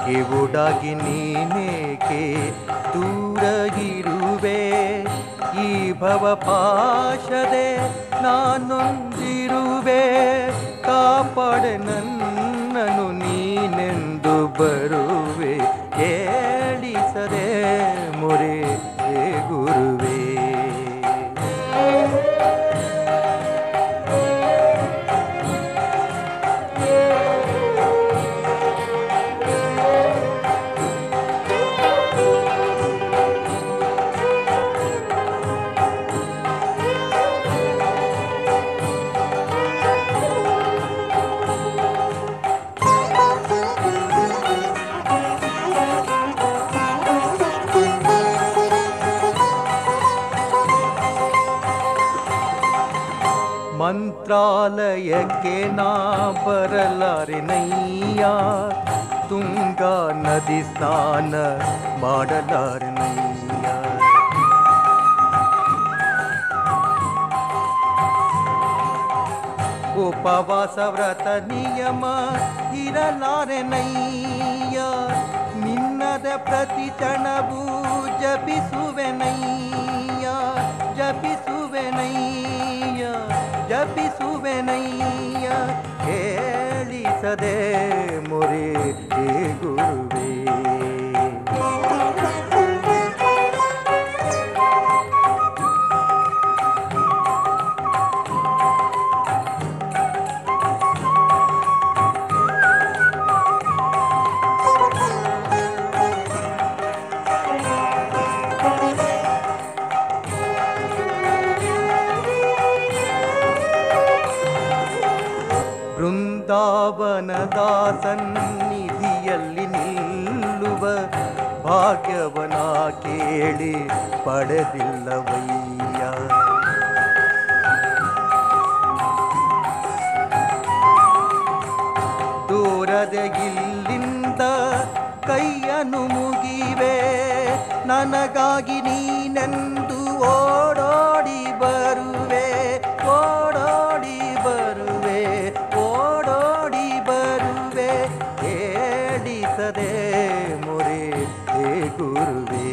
ಕಿವುಡಾಗಿ ನೀನೇಕೆ ದೂರ ಇರುವೆ ಈ ಭವ ಪಾಶದೆ ನಾನೊಂದಿರುವೆ ಕಾಪಾಡೆ ನನ್ನನು ನೀನೆಂದು ಬರುವೆ ಹೇಳಿಸದೆ ಮೊರೆ ಹೇ ಗುರುವೇ ಮಂತ್ರಾಲಯಕ್ಕೆ ನಾ ಬರಲಾರೆನಯ್ಯ ತುಂಗಾ ನದಿ ಸ್ನಾನ ಮಾಡಲಾರೆನಯ್ಯ ಉಪವಾಸ ವ್ರತ ನಿಯಮ ಇರಲಾರೆನಯ್ಯ ನಿನ್ನದ ಪ್ರತಿ ಕ್ಷಣವೂ ಜಪಿಸುವೆನಯ್ಯ ಜಪಿಸುವೆನಯ್ಯ ಜಪಿಸುವೆನಯ್ಯ ಹೇಳಿಸದೆ ಮೊರೆ ಹೇ ಗುರುವೇ ಬೃಂದಾವನದ ಸನ್ನಿಧಿಯಲ್ಲಿ ನಿಲ್ಲುವ ಭಾಗ್ಯವನ ಕೇಳಿ ಪಡೆದಿಲ್ಲವಯ್ಯ ದೂರದ ಇಲ್ಲಿಂದ ಕೈಯನ್ನು ಮುಗಿವೆ ನನಗಾಗಿ ನೀನೆಂದು ಓಡೋಡಿ ಬರುವೆ ಓಡೋಡಿ ಬರುವೆ ಓಡೋಡಿ ಬರುವೆ ಹೇಳಿಸದೆ ಮೊರೆ ಹೇ ಗುರುವೇ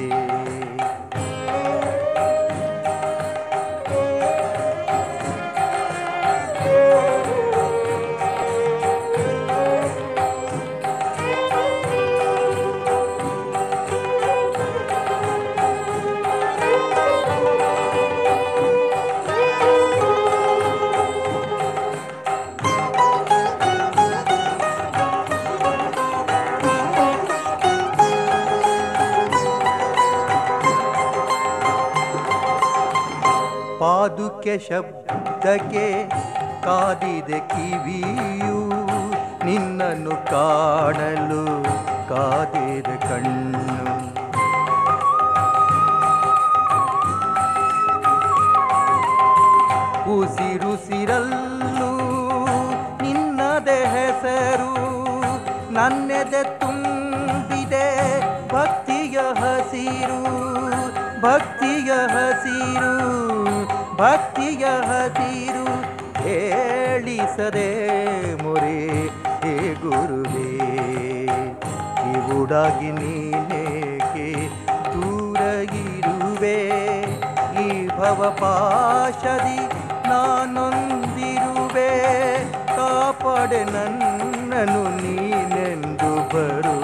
ಪಾದುಕೆ ಶಬ್ದಕ್ಕೆ ಕಾದಿದೆ ಕಿವಿಯು ನಿನ್ನನ್ನು ಕಾಣಲು ಕಾದಿದೆ ಕಣ್ಣು ಉಸಿರುಸಿರಲ್ಲೂ ನಿನ್ನದೆ ಹೆಸರು ನನ್ನೆದೆ ತುಂಬಿದೆ ಭಕ್ತಿಯ ಹಸಿರು ಭಕ್ತಿಯ ಹಸಿರು ಭಕ್ತಿಯ ಹಸಿರು ಹೇಳಿಸದೆ ಮೊರೆ ಹೇ ಗುರುವೇ ಕಿವುಡಾಗಿ ನೀನೇಕೆ ದೂರ ಇರುವೆ ಈ ಭವ ಪಾಶದಿ ನಾನೊಂದಿರುವೆ ಕಾಪಾಡೆ ನನ್ನನು ನೀನೆಂದು ಬರು